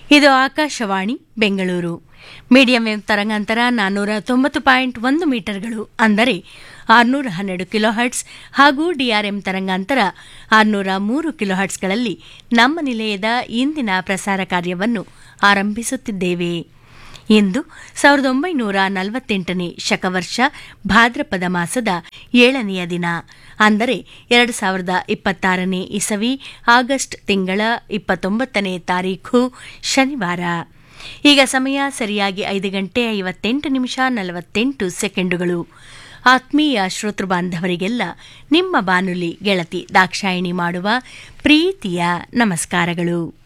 ಇದು Akashvani Bengaluru medium wave ತರಂಗಾಂತರ ನಾನ್ನೂರ ತೊಂಬತ್ತು ಪಾಯಿಂಟ್ ಒಂದು ಮೀಟರ್ಗಳು ಅಂದರೆ ಆರುನೂರ ಹನ್ನೆರಡು ಕಿಲೋಹರ್ಟ್ಸ್ ಹಾಗೂ ಡಿಆರ್ಎಂ ತರಂಗಾಂತರ ಆರುನೂರ ಮೂರು ಕಿಲೋಹರ್ಟ್ಸ್ಗಳಲ್ಲಿ ನಮ್ಮ ನಿಲಯದ ಇಂದಿನ ಪ್ರಸಾರ ಕಾರ್ಯವನ್ನು ಆರಂಭಿಸುತ್ತಿದ್ದೇವೆ ಇಂದು ಸಾವಿರದ ಒಂಬೈನೂರ ನಲವತ್ತೆಂಟನೇ ಶಕವರ್ಷ ಭಾದ್ರಪದ ಮಾಸದ ಏಳನೆಯ ದಿನ ಅಂದರೆ ಎರಡು ಸಾವಿರದ ಇಪ್ಪತ್ತಾರನೇ ಇಸವಿ ಆಗಸ್ಟ್ ತಿಂಗಳ ಇಪ್ಪತ್ತೊಂಬತ್ತನೇ ತಾರೀಖು ಶನಿವಾರ ಈಗ ಸಮಯ ಸರಿಯಾಗಿ ಐದು ಗಂಟೆ ಐವತ್ತೆಂಟು ನಿಮಿಷ ನಲವತ್ತೆಂಟು ಸೆಕೆಂಡುಗಳು ಆತ್ಮೀಯ ಶ್ರೋತೃ ಬಾಂಧವರಿಗೆಲ್ಲ ನಿಮ್ಮ ಬಾನುಲಿ ಗೆಳತಿ ದಾಕ್ಷಾಯಿಣಿ ಮಾಡುವ ಪ್ರೀತಿಯ ನಮಸ್ಕಾರಗಳು